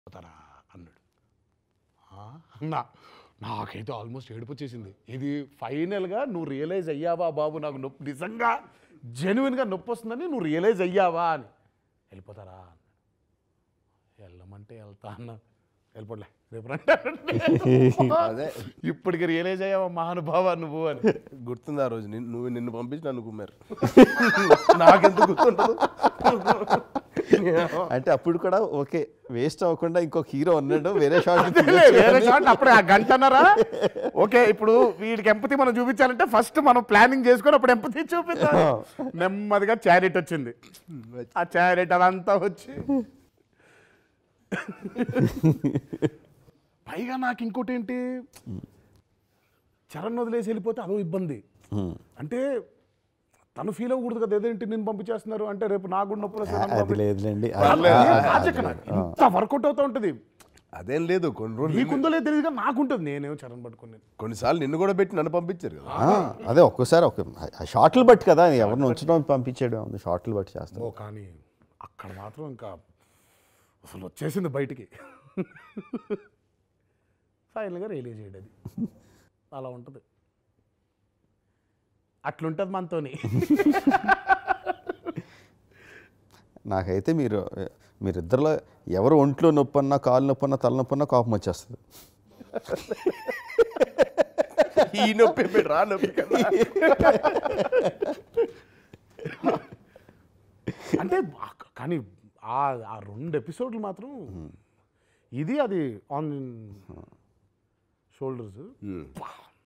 పోతారా అన్నాడు "ఆ?" నా నాకైతే ఆల్మోస్ట్ ఏడుపు వచ్చేసింది ఇది ఫైనల్గా నువ్వు రియలైజ్ అయ్యావా బాబు నాకు నొప్పి నిజంగా జెన్యున్గా నొప్పి వస్తుందని నువ్వు రియలైజ్ అయ్యావా అని వెళ్ళిపోతారా అన్నాడు వెళ్ళమంటే వెళ్తా అన్నా వెళ్ళిపోలే రేపు రండి అదే ఇప్పటికి రియలైజ్ అయ్యావా మహానుభావ నువ్వు అని గుర్తుంది ఆ రోజు నిన్ను నువ్వు నిన్ను పంపించి నన్ను కుమ్మారు నాకెందుకు గుర్తుండదు అంటే అప్పుడు కూడా ఓకే వేస్ట్ అవ్వకుండా ఇంకొక హీరో ఉన్నాడు వేరే షాట్ అదేలే, వేరే షాట్ అప్పుడే ఆ గంటన్నరా ఓకే ఇప్పుడు వీడికి ఎంపతి మనం చూపించాలంటే ఫస్ట్ మనం ప్లానింగ్ చేసుకొని అప్పుడు ఎంపతి చూపిద్దాం నెమ్మదిగా చారిట్ వచ్చింది ఆ చారిట్ అదంతా వచ్చి పైగా నాకు ఇంకోటి ఏంటి చరణ్ వదిలేసి వెళ్ళిపోతే అదో ఇబ్బంది అంటే తను ఫీల్ అవ్వకూడదు కదా ఏదేంటి నేను పంపించేస్తున్నారు అంటే రేపు నాకు కూడా నొప్పులు వస్తాయి, నన్ను అది పంపి- లేదులేండి వాళ్ళు ఏం లాజిక్ నాకు. ఇంత వర్కౌట్ అవుతూ ఉంటుంది అదేం లేదు కొన్ని రోజులు నీకుందో లేదు తెలియదు కానీ నాకుంటుంది నేనేమో చరణ్ పట్టుకుని కొన్నిసార్లు నిన్ను కూడా పెట్టి నన్ను పంపించారు కదా ఆ, అదే ఒక్కసారి ఒక ఆ షార్ట్లు బట్టి కదా ఎవరిని ఉంచడం పంపించేయడం ఉంది షార్ట్లు బట్టి చేస్తాం ఓ కానీ అక్కడ మాత్రం ఇంకా అసలు వచ్చేసింది బయటికి ఫైనల్గా రిలీజ్ చేయడం అది అలా ఉంటుంది అట్లుంటుంది మనతోని నాకైతే మీరు మీరిద్దరిలో ఎవరు ఒంట్లో నొప్పి అన్నా కాలు నొప్పి అన్నా తల నొప్పి అన్నా కోపం వచ్చేస్తుంది ఈ నొప్పి పెట్టి రా నొప్పి కదా అంటే ఆ- కానీ ఆ ఆ రెండు ఎపిసోడ్లు మాత్రం ఇది అది ఆన్ షోల్డర్స్